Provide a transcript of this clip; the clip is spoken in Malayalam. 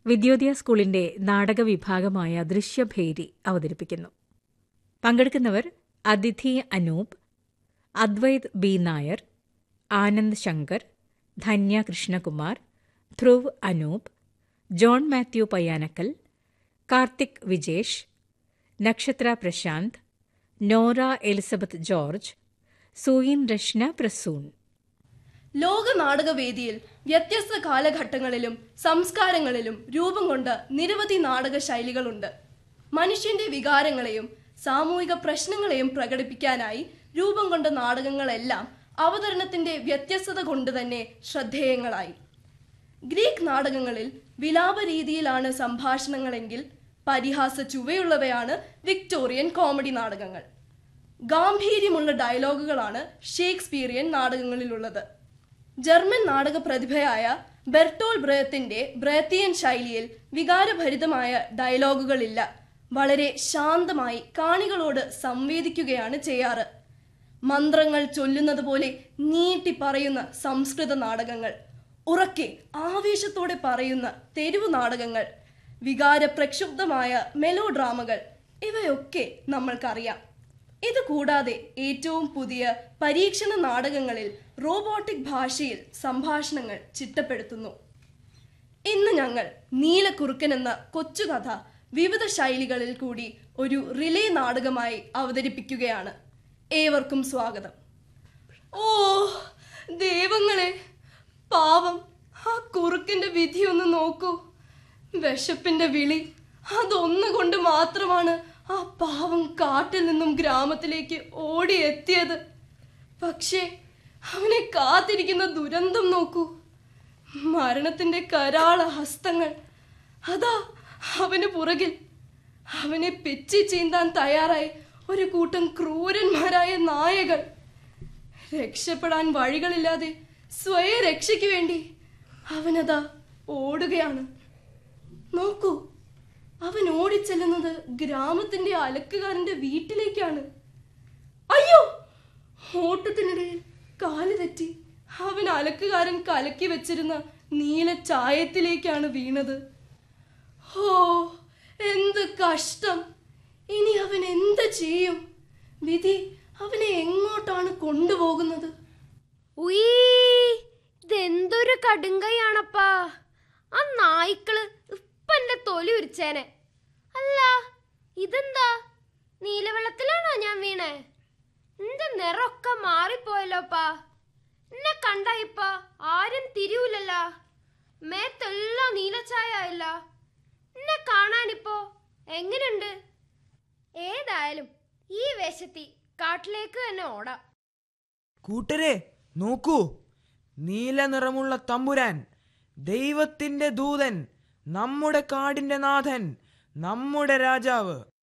വിദ്യോദയ സ്കൂളിന്റെ നാടക വിഭാഗമായ ദൃശ്യഭേരി അവതരിപ്പിക്കുന്നു പങ്കെടുക്കുന്നവർ അതിഥി അനൂപ് അദ്വൈത് ബി നായർ ആനന്ദ് ശങ്കർ ധന്യ കൃഷ്ണകുമാർ ധ്രുവ് അനൂപ് ജോൺ മാത്യു പയ്യാനക്കൽ കാർത്തിക് വിജേഷ് നക്ഷത്ര പ്രശാന്ത് നോറ എലിസബത്ത് ജോർജ് സൂയിൻ രശ്ന പ്രസൂൺ ലോക നാടകവേദിയിൽ വ്യത്യസ്ത കാലഘട്ടങ്ങളിലും സംസ്കാരങ്ങളിലും രൂപം കൊണ്ട നിരവധി നാടക ശൈലികളുണ്ട് മനുഷ്യന്റെ വികാരങ്ങളെയും സാമൂഹിക പ്രശ്നങ്ങളെയും പ്രകടിപ്പിക്കാനായി രൂപം കൊണ്ട നാടകങ്ങളെല്ലാം അവതരണത്തിന്റെ വ്യത്യസ്തത കൊണ്ട് തന്നെ ശ്രദ്ധേയങ്ങളായി ഗ്രീക്ക് നാടകങ്ങളിൽ വിലാപ രീതിയിലാണ് സംഭാഷണങ്ങളെങ്കിൽ പരിഹാസ ചുവയുള്ളവയാണ് വിക്ടോറിയൻ കോമഡി നാടകങ്ങൾ ഗാംഭീര്യമുള്ള ഡയലോഗുകളാണ് ഷേക്സ്പീരിയൻ നാടകങ്ങളിലുള്ളത് ജർമ്മൻ നാടക പ്രതിഭയായ ബെർട്ടോൾ ബ്രയത്തിന്റെ ബ്രയത്തിയൻ ശൈലിയിൽ വികാരഭരിതമായ ഡയലോഗുകളില്ല വളരെ ശാന്തമായി കാണികളോട് സംവേദിക്കുകയാണ് ചെയ്യാറ് മന്ത്രങ്ങൾ ചൊല്ലുന്നത് പോലെ നീട്ടി പറയുന്ന സംസ്കൃത നാടകങ്ങൾ ഉറക്കെ ആവേശത്തോടെ പറയുന്ന തെരുവു നാടകങ്ങൾ വികാരപ്രക്ഷുബ്ധമായ മെലോ ഡ്രാമകൾ ഇവയൊക്കെ നമ്മൾക്കറിയാം ഇത് കൂടാതെ ഏറ്റവും പുതിയ പരീക്ഷണ നാടകങ്ങളിൽ റോബോട്ടിക് ഭാഷയിൽ സംഭാഷണങ്ങൾ ചിട്ടപ്പെടുത്തുന്നു ഇന്ന് ഞങ്ങൾ നീലക്കുറുക്കൻ എന്ന കൊച്ചുകഥ വിവിധ ശൈലികളിൽ കൂടി ഒരു റിലേ നാടകമായി അവതരിപ്പിക്കുകയാണ് ഏവർക്കും സ്വാഗതം ഓ ദൈവങ്ങളെ പാവം ആ കുറുക്കന്റെ വിധി ഒന്ന് നോക്കൂ വിശപ്പിന്റെ വിളി അതൊന്നുകൊണ്ട് മാത്രമാണ് ആ പാവം കാട്ടിൽ നിന്നും ഗ്രാമത്തിലേക്ക് ഓടിയെത്തിയത് പക്ഷേ അവനെ കാത്തിരിക്കുന്ന ദുരന്തം നോക്കൂ മരണത്തിന്റെ കരാള ഹസ്തങ്ങൾ അതാ അവന് പുറകിൽ അവനെ പിച്ചി ചീന്താൻ തയ്യാറായി ഒരു കൂട്ടം ക്രൂരന്മാരായ നായകൾ രക്ഷപ്പെടാൻ വഴികളില്ലാതെ സ്വയരക്ഷയ്ക്ക് വേണ്ടി അവനതാ ഓടുകയാണ് നോക്കൂ അവൻ ഓടിച്ചെല്ലുന്നത് ഗ്രാമത്തിന്റെ അലക്കുകാരന്റെ വീട്ടിലേക്കാണ് അയ്യോ ഓട്ടത്തിനിടയിൽ കാല് തെറ്റി അവൻ അലക്കുകാരൻ കലക്കി വെച്ചിരുന്ന നീല ചായത്തിലേക്കാണ് വീണത് ഹോ എന്ത് കഷ്ടം ഇനി അവൻ എന്ത് ചെയ്യും വിധി അവനെ എങ്ങോട്ടാണ് കൊണ്ടുപോകുന്നത് ഉയ്യ്, ഇതെന്തൊരു കടുങ്കയാണപ്പാ ആ നായ്ക്കള് ഇപ്പൊ എന്റെ തൊലി ഉരിച്ചേനെ അല്ല ഇതെന്താ നീലവെള്ളത്തിലാണോ ഞാൻ വീണേ എന്റെ നിറമൊക്കെ മാറിപ്പോയല്ലോപ്പാ എന്നെ കണ്ട ഇപ്പ ആരും തിരിയൂലല്ല മേത്തെല്ലാം നീലച്ചായ ആയില്ല എന്നെ കാണാനിപ്പോ എങ്ങനെയുണ്ട് ഏതായാലും ഈ വേഷത്തി കാട്ടിലേക്ക് തന്നെ ഓടാം കൂട്ടരെ നോക്കൂ നീല നിറമുള്ള തമ്പുരാൻ ദൈവത്തിന്റെ ദൂതൻ നമ്മുടെ കാടിന്റെ നാഥൻ നമ്മുടെ രാജാവ്